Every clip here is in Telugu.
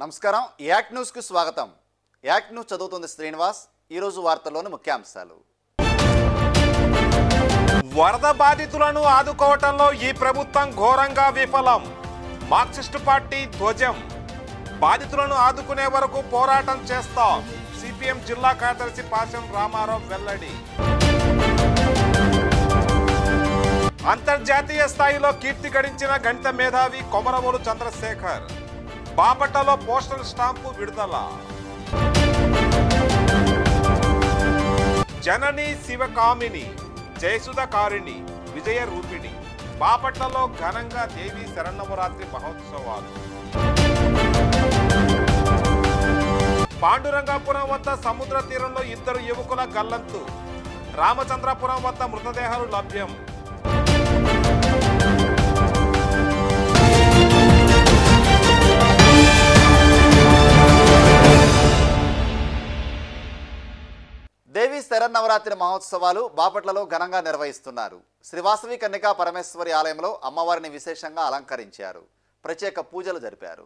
నమస్కారం యాక్ట్ న్యూస్కు స్వాగతం యాక్ట్ న్యూస్ చదువుతుంది శ్రీనివాస్ ఈరోజు వార్తల్లోని ముఖ్యాంశాలు వరద బాధితులను ఆదుకోవటంలో ఈ ప్రభుత్వం ఘోరంగా విఫలం మార్క్సిస్టు పార్టీ ధ్వజం బాధితులను ఆదుకునే వరకు పోరాటం చేస్తాం సిపిఎం జిల్లా కార్యదర్శి పాశం రామారావు వెల్లడి అంతర్జాతీయ స్థాయిలో కీర్తి గడించిన గణిత మేధావి కొమరవోలు చంద్రశేఖర్ బాపట్టలో పోస్టల్ స్టాంపు విడుదల జనని శివకామిని జయసుధకారిణి విజయ రూపిణి బాపట్లలో ఘనంగా దేవి శరణవరాత్రి మహోత్సవాలు పాండురంగాపురం వద్ద సముద్ర తీరంలో ఇద్దరు యువకుల గల్లంతు రామచంద్రపురం వద్ద మృతదేహాలు లభ్యం దేవి శరన్నవరాత్రి మహోత్సవాలు బాపట్లలో ఘనంగా నిర్వహిస్తున్నారు శ్రీవాసవి కన్యకా పరమేశ్వరి ఆలయంలో అమ్మవారిని విశేషంగా అలంకరించారు ప్రత్యేక పూజలు జరిపారు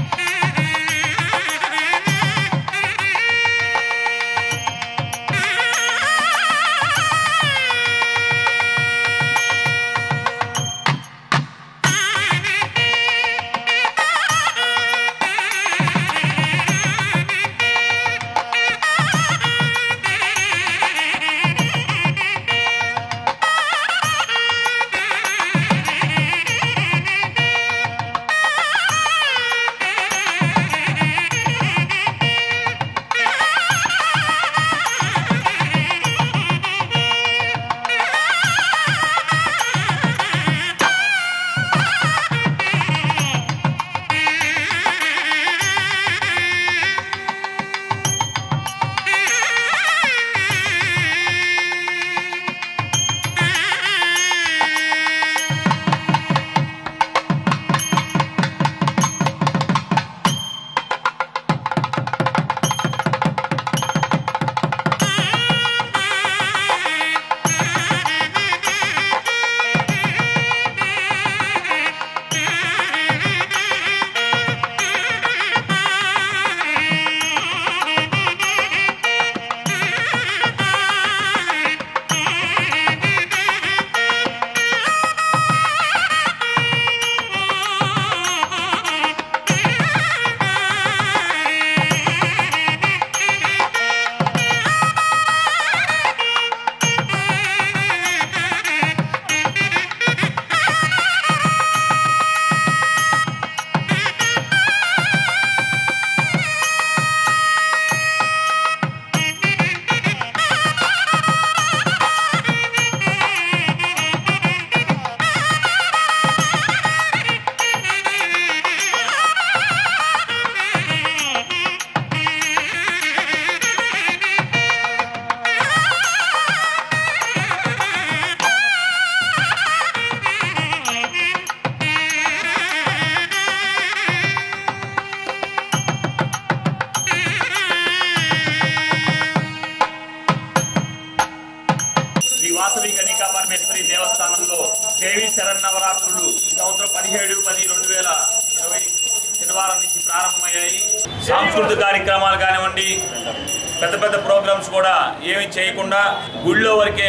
శ్రీ వాసవి కనికా పరమేశ్వరి దేవస్థానంలో దేవి శరన్నవరాత్రులు ఈ సంవత్సరం పదిహేడు పది రెండు వేల ఇరవై శనివారం నుంచి ప్రారంభమయ్యాయి సాంస్కృతిక కార్యక్రమాలు కానివ్వండి పెద్ద పెద్ద ప్రోగ్రామ్స్ కూడా ఏమీ చేయకుండా గుళ్ళో వరకే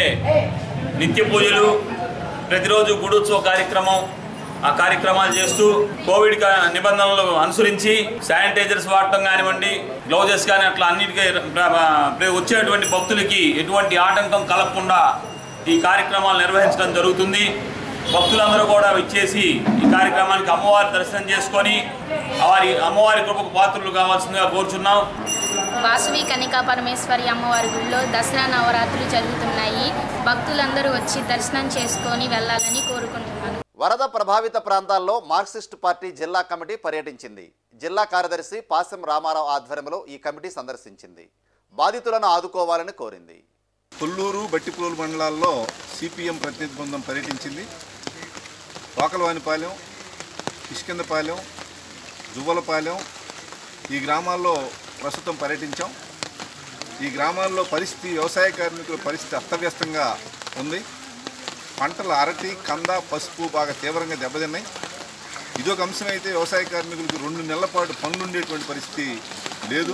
నిత్య పూజలు ప్రతిరోజు గుడోత్సవ కార్యక్రమం ఆ కార్యక్రమాలు చేస్తూ కోవిడ్ కా- నిబంధనలు అనుసరించి శానిటైజర్స్ వాడటం కానివ్వండి గ్లౌజెస్ కానీ అట్లా అన్నిటికీ ప్ర- ప్ర- వచ్చేటువంటి భక్తులకి ఎటువంటి ఆటంకం కలగకుండా ఈ కార్యక్రమాలు నిర్వహించడం జరుగుతుంది భక్తులందరూ కూడా విచ్చేసి ఈ కార్యక్రమానికి అమ్మవారి దర్శనం చేసుకొని వారి అమ్మవారి కృపకు పాత్రలు కావాల్సిందిగా కోరుచున్నాం వాసవి కనికా పరమేశ్వరి అమ్మవారి గుడిలో దసరా నవరాత్రులు జరుగుతున్నాయి భక్తులందరూ వచ్చి దర్శనం చేసుకొని వెళ్ళాలని కోరుకుంటున్నాను వరద ప్రభావిత ప్రాంతాల్లో మార్క్సిస్ట్ పార్టీ జిల్లా కమిటీ పర్యటించింది జిల్లా కార్యదర్శి పాశం రామారావు ఆధ్వర్యంలో ఈ కమిటీ సందర్శించింది బాధితులను ఆదుకోవాలని కోరింది కొల్లూరు బట్టిప్రోలు మండలాల్లో సిపిఎం ప్రతినిధి బృందం పర్యటించింది వాకలవానిపాలెం కిష్కిందపాలెం జువ్వలపాలెం ఈ గ్రామాల్లో ప్రస్తుతం పర్యటించాం ఈ గ్రామాల్లో పరిస్థితి వ్యవసాయ కార్మికుల పరిస్థితి అస్తవ్యస్తంగా ఉంది పంటలు అరటి కంద పసుపు బాగా తీవ్రంగా దెబ్బతిన్నాయి ఇదొక అంశం అయితే వ్యవసాయ కార్మికులకు రెండు నెలల పాటు పనులు ఉండేటువంటి పరిస్థితి లేదు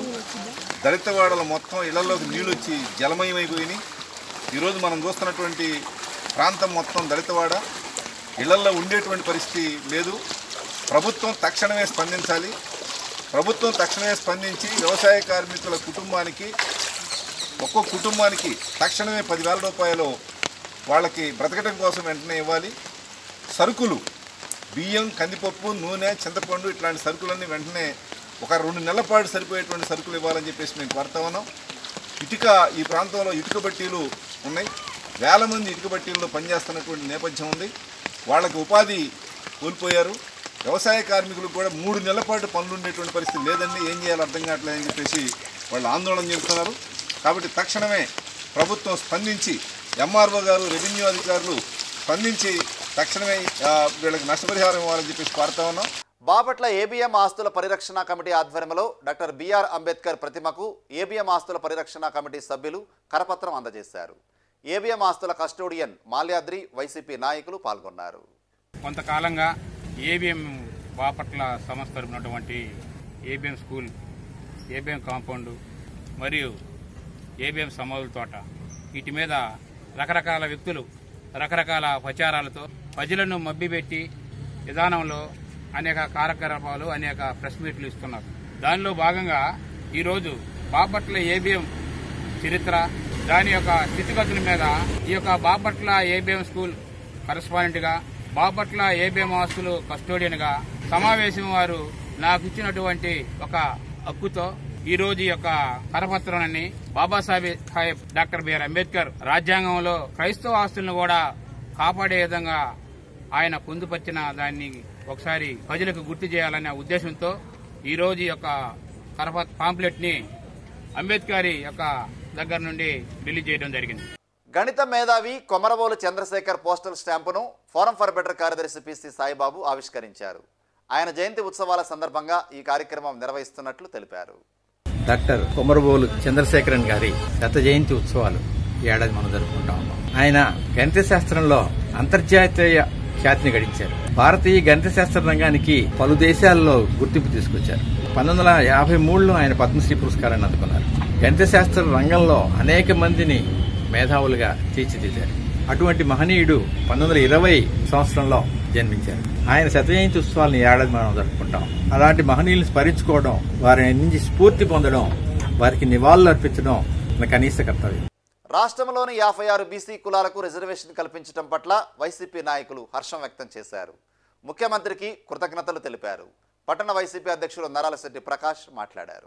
దళితవాడల మొత్తం ఇళ్లలోకి నీళ్ళు వచ్చి జలమయమైపోయినాయి ఈరోజు మనం చూస్తున్నటువంటి ప్రాంతం మొత్తం దళితవాడ ఇళ్లల్లో ఉండేటువంటి పరిస్థితి లేదు ప్రభుత్వం తక్షణమే స్పందించాలి ప్రభుత్వం తక్షణమే స్పందించి వ్యవసాయ కార్మికుల కుటుంబానికి ఒక్కొక్క కుటుంబానికి తక్షణమే పదివేల రూపాయలు వాళ్ళకి బ్రతకడం కోసం వెంటనే ఇవ్వాలి సరుకులు బియ్యం కందిపప్పు నూనె చింతపండు ఇట్లాంటి సరుకులన్నీ వెంటనే ఒక రెండు నెలల పాటు సరిపోయేటువంటి సరుకులు ఇవ్వాలని చెప్పేసి మేము కోరుతా ఉన్నాం ఇటుక ఈ ప్రాంతంలో ఇటుక బట్టీలు ఉన్నాయి వేల మంది ఇటుక బట్టీల్లో పనిచేస్తున్నటువంటి నేపథ్యం ఉంది వాళ్ళకి ఉపాధి కోల్పోయారు వ్యవసాయ కార్మికులకు కూడా మూడు నెలల పాటు పనులు ఉండేటువంటి పరిస్థితి లేదండి ఏం చేయాలో అర్థం కావట్లేదని చెప్పేసి వాళ్ళు ఆందోళన చెబుతున్నారు కాబట్టి తక్షణమే ప్రభుత్వం స్పందించి ఎంఆర్ఓ గారు రెవెన్యూ అధికారులు స్పందించి తక్షణమే ఆ, వీళ్ళకి నష్టపరిహారం ఇవ్వాలని చెప్పేసి కోరుతా ఉన్నాం బాపట్ల ఏబిఎం ఆస్తుల పరిరక్షణ కమిటీ ఆధ్వర్యంలో డాక్టర్ బిఆర్ అంబేద్కర్ ప్రతిమకు ఏబిఎం ఆస్తుల పరిరక్షణ కమిటీ సభ్యులు కరపత్రం అందజేశారు ఏబిఎం ఆస్తుల కస్టోడియన్ మాల్యాద్రి వైసీపీ నాయకులు పాల్గొన్నారు కొంతకాలంగా ఏబిఎం బాపట్ల సంస్థ తరపునటువంటి ఏబిఎం స్కూల్ ఏబిఎం కాంపౌండ్ మరియు ఏబిఎం సమూల తోట వీటి మీద రకరకాల వ్యక్తులు రకరకాల ప్రచారాలతో ప్రజలను మభ్యపెట్టి విధానంలో అనేక కార్యకలాపాలు అనేక ప్రెస్ మీట్లు ఇస్తున్నారు దానిలో భాగంగా ఈరోజు బాపట్ల ఏబిఎం చరిత్ర దాని యొక్క స్థితిగతుల మీద ఈ యొక్క బాపట్ల ఏబిఎం స్కూల్ కరెస్పాండెంట్ గా బాపట్ల ఏబిఎం ఆస్తులు కస్టోడియన్ గా సమావేశం వారు నాకు ఇచ్చినటువంటి ఒక హక్కుతో ఈ రోజు ఈ యొక్క కరపత్రాన్ని బాబాసాహెబ్ సాహెబ్ డాక్టర్ బిఆర్ అంబేద్కర్ రాజ్యాంగంలో క్రైస్తవ ఆస్తులను కూడా కాపాడే విధంగా ఆయన పొందుపరిచిన దాన్ని ఒకసారి ప్రజలకు గుర్తు చేయాలనే ఉద్దేశంతో ఈ రోజు ఈ యొక్క కరప పాంప్లెట్ ని అంబేద్కర్ యొక్క దగ్గర నుండి రిలీజ్ చేయడం జరిగింది గణిత మేధావి కొమరవోలు చంద్రశేఖర్ పోస్టల్ స్టాంపును ఫోరం ఫర్ బెటర్ కార్యదర్శి పిసి సాయిబాబు ఆవిష్కరించారు ఆయన జయంతి ఉత్సవాల సందర్భంగా ఈ కార్యక్రమం నిర్వహిస్తున్నట్లు తెలిపారు డాక్టర్ కొమరబోలు చంద్రశేఖరన్ గారి శత జయంతి ఉత్సవాలు ఈ ఏడాది మనం జరుపుకుంటా ఉన్నాం ఆయన గణిత శాస్త్రంలో అంతర్జాతీయ ఖ్యాతిని గడించారు భారతీయ గణిత శాస్త్ర రంగానికి పలు దేశాల్లో గుర్తింపు తీసుకొచ్చారు పంతొమ్మిది వందల యాభై మూడులో ఆయన పద్మశ్రీ పురస్కారాన్ని అందుకున్నారు గణిత శాస్త్ర రంగంలో అనేక మందిని మేధావులుగా తీర్చిదిద్దారు అటువంటి మహనీయుడు పంతొమ్మిది వందల ఇరవై సంవత్సరంలో జన్మించారు ఆయన శత జయంతి ఉత్సవాలను ఈ ఏడాది మనం జరుపుకుంటాం అలాంటి మహనీయులను స్మరించుకోవడం వారి నుంచి స్ఫూర్తి పొందడం వారికి నివాళులు అర్పించడం మన కనీస కర్తవ్యం రాష్ట్రంలోని యాభై ఆరు బీసీ కులాలకు రిజర్వేషన్ కల్పించడం పట్ల వైసీపీ నాయకులు హర్షం వ్యక్తం చేశారు ముఖ్యమంత్రికి కృతజ్ఞతలు తెలిపారు పట్టణ వైసీపీ అధ్యక్షులు నరాలశెట్టి ప్రకాష్ మాట్లాడారు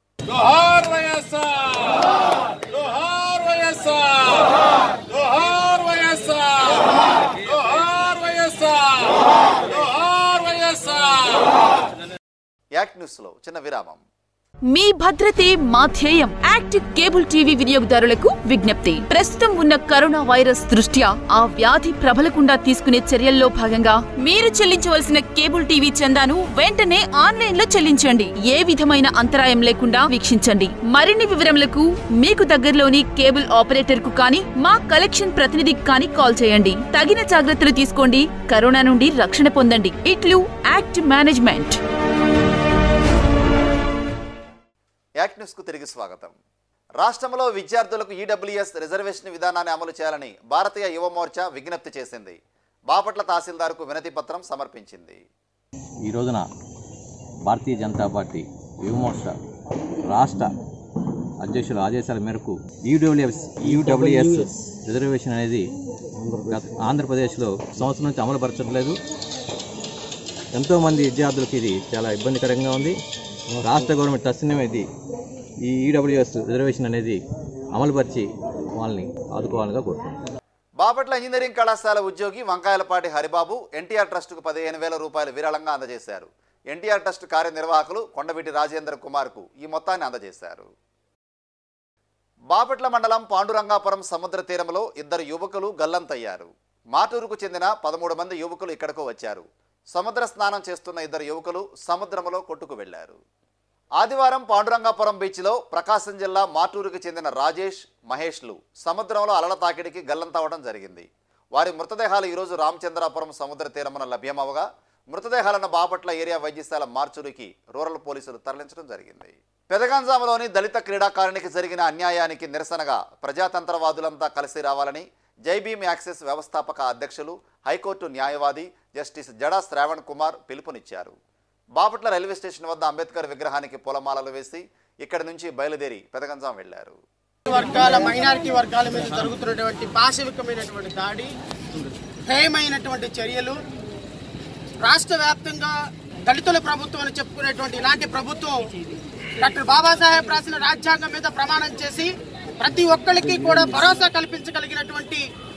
జోహార్ వైఎస్ఆర్ జోహార్ వైఎస్ఆర్ జోహార్ వైఎస్ఆర్ జోహార్ వైఎస్ఆర్ జోహార్ వైఎస్ఆర్ యాక్ట్ న్యూస్లో చిన్న విరామం మీ భద్రతే మా ధ్యేయం యాక్టివ్ కేబుల్ టీవీ వినియోగదారులకు విజ్ఞప్తి ప్రస్తుతం ఉన్న కరోనా వైరస్ దృష్ట్యా ఆ వ్యాధి ప్రబలకుండా తీసుకునే చర్యల్లో భాగంగా మీరు చెల్లించవలసిన కేబుల్ టీవీ చందాను వెంటనే ఆన్లైన్ లో చెల్లించండి ఏ విధమైన అంతరాయం లేకుండా వీక్షించండి మరిన్ని వివరములకు మీకు దగ్గరలోని కేబుల్ ఆపరేటర్ కు కానీ మా కలెక్షన్ ప్రతినిధికి కానీ కాల్ చేయండి తగిన జాగ్రత్తలు తీసుకోండి కరోనా నుండి రక్షణ పొందండి ఇట్లు యాక్ట్ మేనేజ్మెంట్ యాక్ట్ న్యూస్కు తిరిగి స్వాగతం రాష్ట్రంలో విద్యార్థులకు ఈడబ్ల్యూఎస్ రిజర్వేషన్ విధానాన్ని అమలు చేయాలని భారతీయ యువ మోర్చా విజ్ఞప్తి చేసింది బాపట్ల తహసీల్దార్కు వినతి పత్రం సమర్పించింది ఈ రోజున భారతీయ జనతా పార్టీ యువమోర్చ రాష్ట్ర అధ్యక్షుల ఆదేశాల మేరకు ఈడబ్ల్యూఎస్ ఈడబ్ల్యూఎస్ రిజర్వేషన్ అనేది గత ఆంధ్రప్రదేశ్లో సంవత్సరం నుంచి అమలుపరచట్లేదు ఎంతోమంది విద్యార్థులకు ఇది చాలా ఇబ్బందికరంగా ఉంది రాష్ట్ర గవర్నమెంట్ తక్షణమే ఇది ఈ ఈడబ్ల్యూఎస్ రిజర్వేషన్ అనేది అమలుపరిచి వాళ్ళని ఆదుకోవాలిగా కోరుతున్నాం బాపట్ల ఇంజనీరింగ్ కళాశాల ఉద్యోగి వంకాయలపాటి హరిబాబు ఎన్టీఆర్ ట్రస్టుకు పదిహేను వేల రూపాయలు విరాళంగా అందజేశారు ఎన్టీఆర్ ట్రస్ట్ కార్యనిర్వాహకులు కొండవీటి రాజేంద్ర కుమార్కు ఈ మొత్తాన్ని అందజేశారు బాపట్ల మండలం పాండురంగాపురం సముద్ర తీరంలో ఇద్దరు యువకులు గల్లంతయ్యారు మాటూరుకు చెందిన పదమూడు మంది యువకులు ఇక్కడకు వచ్చారు సముద్ర స్నానం చేస్తున్న ఇద్దరు యువకులు సముద్రంలో కొట్టుకు వెళ్లారు ఆదివారం పాండురంగాపురం బీచ్లో ప్రకాశం జిల్లా మాటూరుకు చెందిన రాజేష్ మహేష్లు సముద్రంలో అలల తాకిడికి గల్లంతవడం జరిగింది వారి మృతదేహాలు ఈరోజు రామచంద్రాపురం సముద్ర తీరమున లభ్యమవగా మృతదేహాలను బాపట్ల ఏరియా వైద్యశాల మార్చురికి రూరల్ పోలీసులు తరలించడం జరిగింది పెదగంజాంలోని దళిత క్రీడాకారునికి జరిగిన అన్యాయానికి నిరసనగా ప్రజాతంత్రవాదులంతా కలిసి రావాలని జైభీమ్ యాక్సెస్ వ్యవస్థాపక అధ్యక్షులు హైకోర్టు న్యాయవాది జస్టిస్ జడా శ్రావణ్ కుమార్ పిలుపునిచ్చారు బాపట్ల రైల్వే స్టేషన్ వద్ద అంబేద్కర్ విగ్రహానికి పూలమాలలు వేసి ఇక్కడి నుంచి బయలుదేరి పెదగంజాం వెళ్లారు వర్గాల మైనారిటీ వర్గాల మీద జరుగుతున్నటువంటి పాశవికమైనటువంటి దాడి హేయమైనటువంటి చర్యలు రాష్ట్ర వ్యాప్తంగా దళితుల ప్రభుత్వం అని చెప్పుకునేటువంటి ఇలాంటి ప్రభుత్వం డాక్టర్ బాబాసాహెబ్ రాసిన రాజ్యాంగం మీద ప్రమాణం చేసి ప్రతి ఒక్కరికి కూడా భరోసా కల్పించగలిగినటువంటి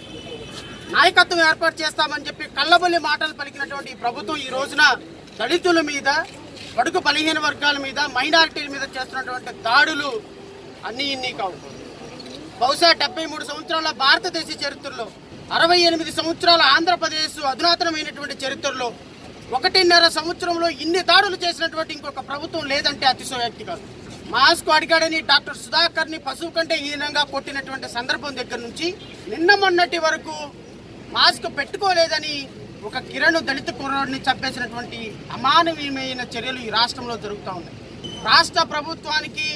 నాయకత్వం ఏర్పాటు చేస్తామని చెప్పి కళ్ళబొల్లి మాటలు పలికినటువంటి ఈ ప్రభుత్వం ఈ రోజున దళితుల మీద బడుగు బలహీన వర్గాల మీద మైనారిటీల మీద చేస్తున్నటువంటి దాడులు అన్ని ఇన్ని కావు బహుశా డెబ్బై మూడు సంవత్సరాల భారతదేశ చరిత్రలో అరవై ఎనిమిది సంవత్సరాల ఆంధ్రప్రదేశ్ అధునాతనమైనటువంటి చరిత్రలో ఒకటిన్నర సంవత్సరంలో ఇన్ని దాడులు చేసినటువంటి ఇంకొక ప్రభుత్వం లేదంటే అతిశయోక్తి కాదు మాస్క్ అడిగాడని డాక్టర్ సుధాకర్ ని పశువు కంటే హీనంగా కొట్టినటువంటి సందర్భం దగ్గర నుంచి నిన్న మొన్నటి వరకు మాస్క్ పెట్టుకోలేదని ఒక కిరణ్ దళిత కుర్రాడిని చంపేసినటువంటి అమానవీయమైన చర్యలు ఈ రాష్ట్రంలో జరుగుతూ ఉన్నాయి రాష్ట్ర ప్రభుత్వానికి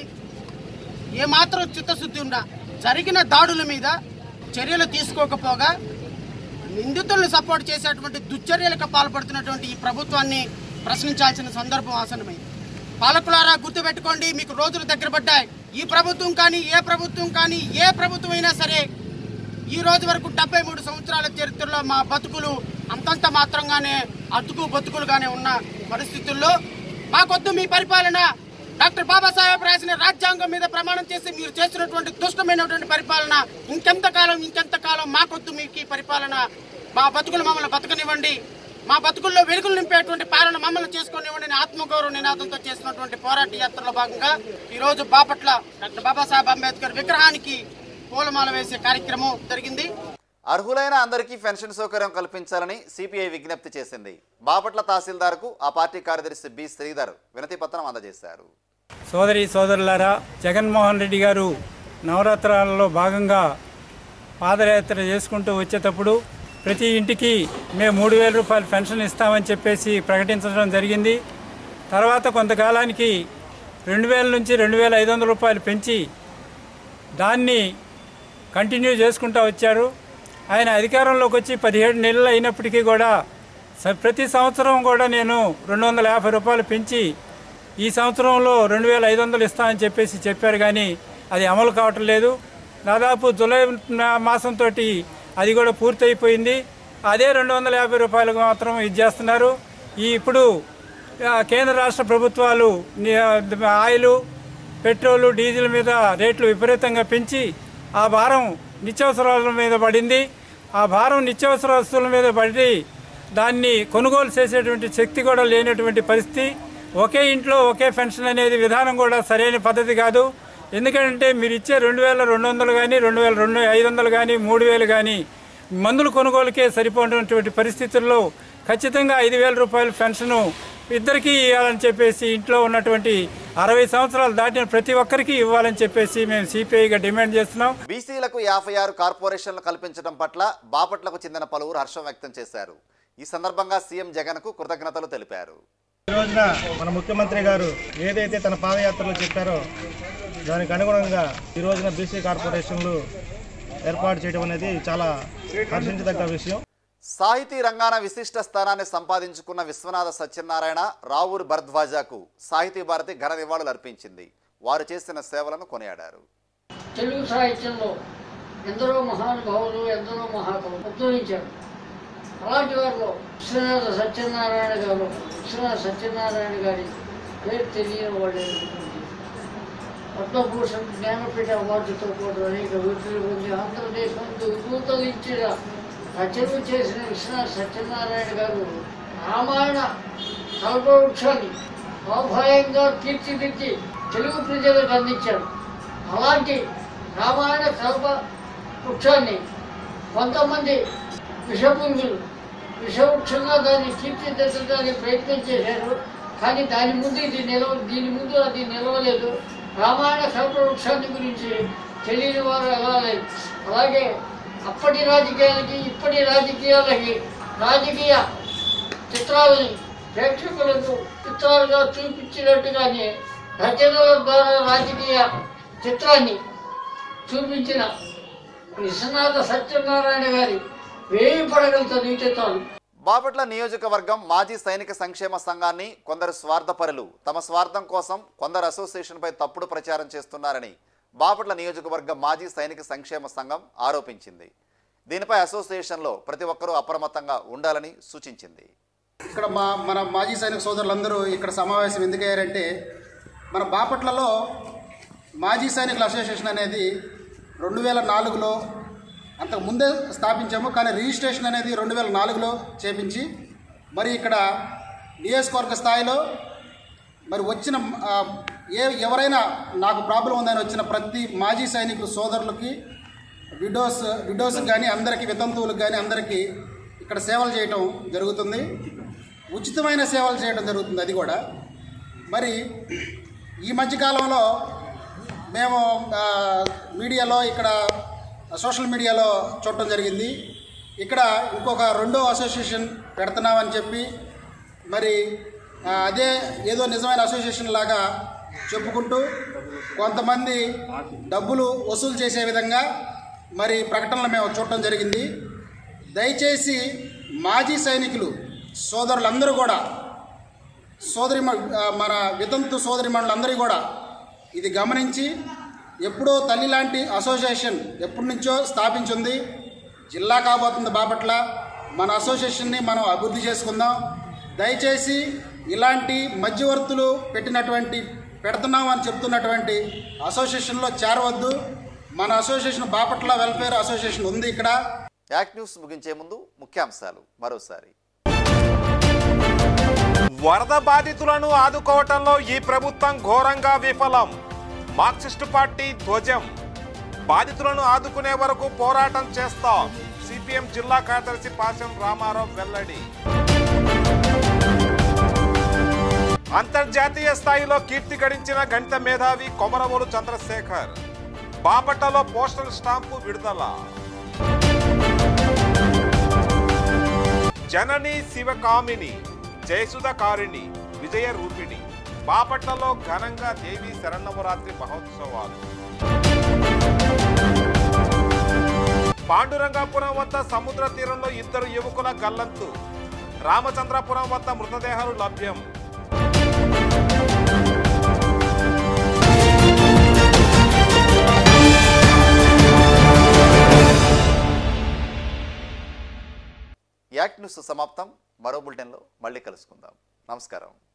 ఏమాత్రం చిత్తశుద్ధి ఉన్నా జరిగిన దాడుల మీద చర్యలు తీసుకోకపోగా నిందితులను సపోర్ట్ చేసేటువంటి దుశ్చర్యలకు పాల్పడుతున్నటువంటి ఈ ప్రభుత్వాన్ని ప్రశ్నించాల్సిన సందర్భం ఆసనమైంది పాలకులారా గుర్తుపెట్టుకోండి మీకు రోజులు దగ్గర పడ్డాయి ఈ ప్రభుత్వం కానీ ఏ ప్రభుత్వం కానీ ఏ ప్రభుత్వం అయినా సరే ఈ రోజు వరకు డెబ్బై మూడు సంవత్సరాల చరిత్రలో మా బతుకులు అంతంత మాత్రంగానే అతుకు బతుకులుగానే ఉన్న పరిస్థితుల్లో మాకొద్దు మీ పరిపాలన డాక్టర్ బాబాసాహెబ్ రాసిన రాజ్యాంగం మీద ప్రమాణం చేసి మీరు చేసినటువంటి దుష్టమైనటువంటి పరిపాలన ఇంకెంత కాలం ఇంకెంత కాలం మాకొద్దు మీకు ఈ పరిపాలన మా బతుకులు మమ్మల్ని బతకనివ్వండి మా బతుకుల్లో వెలుగులు నింపేటువంటి పాలన మమ్మల్ని చేసుకునివ్వండి అని ఆత్మగౌరవ నినాదంతో చేసినటువంటి పోరాట యాత్రలో భాగంగా ఈ రోజు బాపట్ల డాక్టర్ బాబాసాహెబ్ అంబేద్కర్ విగ్రహానికి పూలమాల వేసే కార్యక్రమం జరిగింది అర్హులైన అందరికీ పెన్షన్ సౌకర్యం కల్పించాలని సిపిఐ విజ్ఞప్తి చేసింది బాపట్ల తహసీల్దార్కు ఆ పార్టీ కార్యదర్శి బి శ్రీధర్ వినతి పత్రం అందజేశారు సోదరి సోదరులారా జగన్మోహన్ రెడ్డి గారు నవరాత్రాలలో భాగంగా పాదయాత్ర చేసుకుంటూ వచ్చేటప్పుడు ప్రతి ఇంటికి మేము మూడు వేల రూపాయలు పెన్షన్ ఇస్తామని చెప్పేసి ప్రకటించడం జరిగింది తర్వాత కొంతకాలానికి రెండు వేల నుంచి రెండు వేల ఐదు వందల రూపాయలు పెంచి దాన్ని కంటిన్యూ చేసుకుంటూ వచ్చారు ఆయన అధికారంలోకి వచ్చి పదిహేడు నెలలు అయినప్పటికీ కూడా స- ప్రతి సంవత్సరం కూడా నేను రెండు వందల యాభై రూపాయలు పెంచి ఈ సంవత్సరంలో రెండు వేల ఐదు వందలు ఇస్తామని చెప్పేసి చెప్పారు కానీ అది అమలు కావటం లేదు దాదాపు జూలై మాసంతో అది కూడా పూర్తయిపోయింది అదే రెండు వందల యాభై రూపాయలకు మాత్రం ఇది చేస్తున్నారు ఈ ఇప్పుడు ఆ, కేంద్ర రాష్ట్ర ప్రభుత్వాలు ని- ఆయిలు పెట్రోలు డీజిల్ మీద రేట్లు విపరీతంగా పెంచి ఆ భారం నిత్యావసరాల మీద పడింది ఆ భారం నిత్యావసర వస్తువుల మీద పడి దాన్ని కొనుగోలు చేసేటువంటి శక్తి కూడా లేనటువంటి పరిస్థితి ఒకే ఇంట్లో ఒకే పెన్షన్ అనేది విధానం కూడా సరైన పద్ధతి కాదు ఎందుకంటే మీరు ఇచ్చే రెండు వేల రెండు వందలు కానీ రెండు వేల రెండు ఐదు వందలు కానీ మూడు వేలు కానీ మందుల కొనుగోలుకే సరిపోయినటువంటి పరిస్థితుల్లో ఖచ్చితంగా ఐదు వేల రూపాయల పెన్షను ఇద్దరికీ ఇవ్వాలని చెప్పేసి ఇంట్లో ఉన్నటువంటి అరవై సంవత్సరాలు దాటిన ప్రతి ఒక్కరికి ఇవ్వాలని చెప్పేసి మేము సిపిఐగా డిమాండ్ చేస్తున్నాం బీసీలకు యాభై ఆరు కార్పొరేషన్లు కల్పించడం పట్ల బాపట్లకు చెందిన పలువురు హర్షం వ్యక్తం చేశారు ఈ సందర్భంగా సీఎం జగన్కు కృతజ్ఞతలు తెలిపారు ఈ రోజున మన ముఖ్యమంత్రి గారు ఏదైతే తన పాదయాత్రలో చెప్పారో దానికి అనుగుణంగా ఈ రోజున బీసీ కార్పొరేషన్లు ఏర్పాటు చేయడం అనేది చాలా హర్షించదగ్గ విషయం సాహితీ రంగాన విశిష్ట స్థానాన్ని సంపాదించుకున్న విశ్వనాథ సత్యనారాయణ రావూరి భరద్వాజకు సాహితీ భారతి ఘన నివాళులు అర్పించింది వారు చేసిన సేవలను కొనియాడారు తెలుగు సాహిత్యంలో ఎందరో మహానుభావులు ఎందరో మహాకవులు ఉద్భవించారు అలాంటి వారిలో విశ్వనాథ సత్యనారాయణ గారు విశ్వనాథ సత్యనారాయణ గారి పేరు తెలియని వాళ్ళు పద్మభూషణ్ జ్ఞానపీఠ అవార్డుతో పాటు అనేక విడుదల పొంది ఆంధ్రదేశంతో విభూతలించిన రచనలు చేసిన విశ్వనాథ సత్యనారాయణ గారు రామాయణ కల్పవృక్షాన్ని అభయంగా తీర్చిదిద్ది తెలుగు ప్రజలకు అందించారు అలాంటి రామాయణ కల్ప వృక్షాన్ని కొంతమంది విషపుంజులు విషవృక్షంగా దాన్ని తీర్చిదిద్దడానికి ప్రయత్నం చేశారు కానీ దాని ముందు ఇది నిలవ దీని ముందు అది నిలవలేదు రామాయణ కల్ప వృక్షాన్ని గురించి తెలియని వారు ఎలా లేదు అలాగే అప్పటి రాజకీయాలకి ఇప్పటి రాజకీయాలకి రాజకీయ చిత్రాలని ప్రేక్షకులకు చిత్రాలుగా చూపించినట్టుగానే రచనల ద్వారా రాజకీయ చిత్రాన్ని చూపించిన విశ్వనాథ సత్యనారాయణ గారి వేయి పడగలతో నీటే చాలు బాపట్ల నియోజకవర్గం మాజీ సైనిక సంక్షేమ సంఘాన్ని కొందరు స్వార్థపరులు తమ స్వార్థం కోసం కొందరు అసోసియేషన్పై తప్పుడు ప్రచారం చేస్తున్నారని బాపట్ల నియోజకవర్గం మాజీ సైనిక సంక్షేమ సంఘం ఆరోపించింది దీనిపై అసోసియేషన్లో ప్రతి ఒక్కరూ అప్రమత్తంగా ఉండాలని సూచించింది ఇక్కడ మా మన మాజీ సైనిక సోదరులందరూ ఇక్కడ సమావేశం ఎందుకయ్యారంటే మన బాపట్లలో మాజీ సైనికుల అసోసియేషన్ అనేది రెండు వేల నాలుగులో అంతకు ముందే స్థాపించాము కానీ రిజిస్ట్రేషన్ అనేది రెండు వేల నాలుగులో చేపించి మరి ఇక్కడ నియోజకవర్గ స్థాయిలో మరి వచ్చిన ఆ, ఏ ఎవరైనా నాకు ప్రాబ్లం ఉందని వచ్చిన ప్రతి మాజీ సైనికుల సోదరులకి విడోస్ విడోస్ కానీ అందరికీ వితంతువులకు కానీ అందరికీ ఇక్కడ సేవలు చేయటం జరుగుతుంది ఉచితమైన సేవలు చేయడం జరుగుతుంది అది కూడా మరి ఈ మధ్యకాలంలో మేము ఆ, మీడియాలో ఇక్కడ సోషల్ మీడియాలో చూడటం జరిగింది ఇక్కడ ఇంకొక రెండో అసోసియేషన్ పెడుతున్నామని చెప్పి మరి ఆ, అదే ఏదో నిజమైన అసోసియేషన్ లాగా చెప్పుకుంటూ కొంతమంది డబ్బులు వసూలు చేసే విధంగా మరి ప్రకటనలు మేము చూడటం జరిగింది దయచేసి మాజీ సైనికులు సోదరులందరూ కూడా సోదరి మన వితంతు సోదరిమణులందరూ కూడా ఇది గమనించి ఎప్పుడో తల్లి లాంటి అసోసియేషన్ ఎప్పటి నుంచో స్థాపించింది జిల్లా కాబోతుంది బాపట్ల మన అసోసియేషన్ని మనం అభివృద్ధి చేసుకుందాం దయచేసి ఇలాంటి మధ్యవర్తులు పెట్టినటువంటి పెడుతున్నాం అని చెప్తున్నటువంటి అసోసియేషన్లో చేరవద్దు మన అసోసియేషన్ బాపట్ల వెల్ఫేర్ అసోసియేషన్ ఉంది ఇక్కడ యాక్ట్ న్యూస్ ముగించే ముందు ముఖ్యాంశాలు మరోసారి వరద బాధితులను ఆదుకోవటంలో ఈ ప్రభుత్వం ఘోరంగా విఫలం మార్క్సిస్టు పార్టీ ధ్వజం బాధితులను ఆదుకునే వరకు పోరాటం చేస్తాం సిపిఎం జిల్లా కార్యదర్శి పాశం రామారావు వెల్లడి అంతర్జాతీయ స్థాయిలో కీర్తి గడించిన గణిత మేధావి కొమరవోలు చంద్రశేఖర్ బాపట్టలో పోస్టల్ స్టాంపు విడుదల జనని శివకామిని జయసుధకారిణి విజయ రూపిణి బాపట్లలో ఘనంగా దేవి శరణవరాత్రి మహోత్సవాలు పాండురంగాపురం వద్ద సముద్ర తీరంలో ఇద్దరు యువకుల గల్లంతు రామచంద్రపురం వద్ద మృతదేహాలు లభ్యం యాక్ట్ న్యూస్ సమాప్తం మరో బులెటిన్లో మళ్ళీ కలుసుకుందాం నమస్కారం